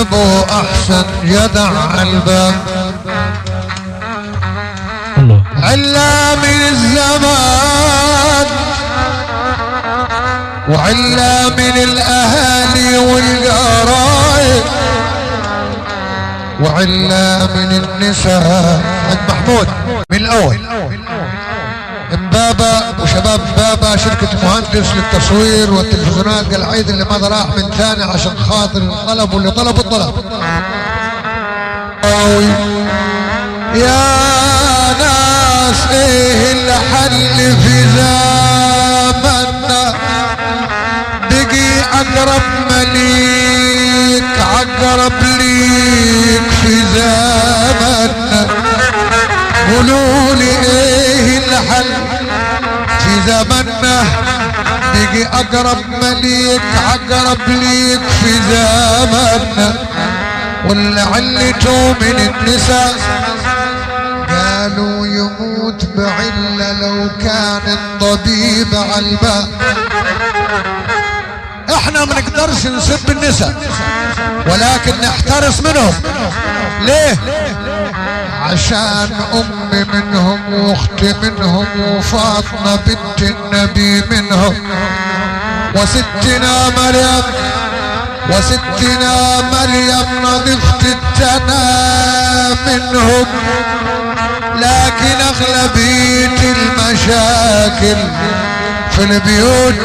ابو احسن جدع الباب الله علا من الزمان وعلا من الاهالي والقرايب وعلا من النساء عند محمود من الاول امبابا وشباب امبابا شركة مهندس للتصوير والتلفزيونات قال عيد اللي ما راح من ثاني عشان خاطر الطلب واللي طلب الطلب يا ناس ايه الحل في زماننا بقي اقرب مليك عقرب ليك في زماننا قولوا لي ايه الحل في زماننا بقي اقرب مليك عقرب ليك في زماننا واللي علته من النساء قالوا يموت بعلة لو كان الطبيب على الباب احنا ما نقدرش نسب النساء ولكن نحترس منهم ليه عشان ام منهم واخت منهم وفاطمه بنت النبي منهم وستنا مريم وستنا مريم نظفت التنا منهم لكن اغلبية المشاكل في البيوت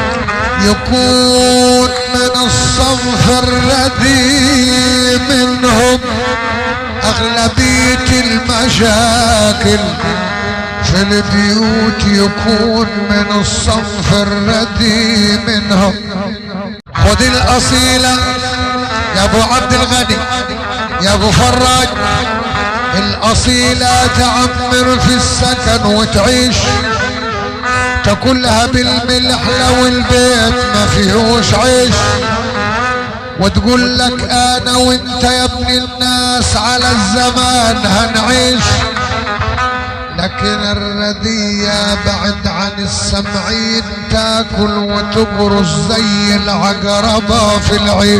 يكون من الصنف الرديء منهم اغلبية المشاكل في البيوت يكون من الصنف الرديء منهم خذ الاصيلة يا ابو عبد الغني يا ابو فراج الاصيلة تعمر في السكن وتعيش تاكلها بالملح لو البيت ما فيهوش عيش وتقول لك انا وانت يا ابن الناس على الزمان هنعيش لكن الردية بعد عن السمعين تاكل وتبرز زي العقربة في العيش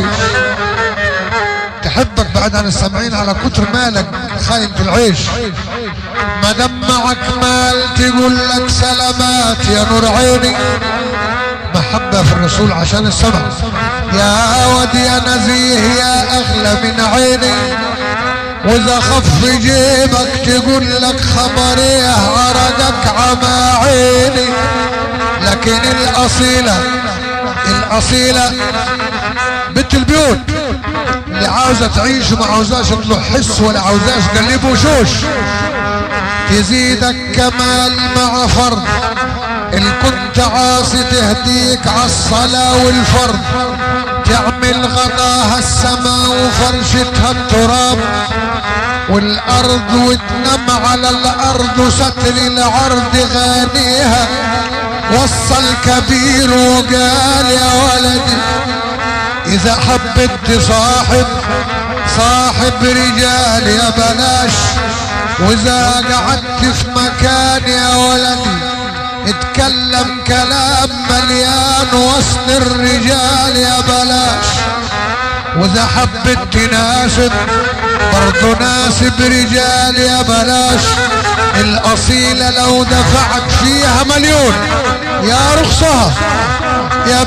تحبك بعد عن السمعين على كتر مالك خاين في العيش ما دام معك مال تقول لك سلامات يا نور عيني محبة في الرسول عشان السمع يا ودي يا نزيه يا أغلى من عيني واذا خف جيبك تقول لك خبر ايه عرقك عمى عيني لكن الاصيلة الاصيلة بنت البيوت اللي عاوزة تعيش وما عاوزاش تطلع حس ولا عاوزاش تقلب وشوش تزيدك كمال مع فرض ان كنت عاصي تهديك عالصلاة والفرض تعمل غطاها السما وفرشتها التراب والارض وتنام على الارض ستر العرض غانيها وصل كبير وقال يا ولدي اذا حبيت تصاحب صاحب رجال يا بلاش واذا قعدت في مكان يا ولدي اتكلم كلام مليان وسط الرجال يا بلاش واذا حبيت تناسب برضو ناسب رجال يا بلاش الاصيلة لو دفعت فيها مليون يا رخصها يا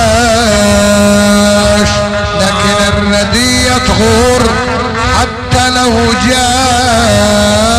بلاش لكن الردية تغور حتى لو جاء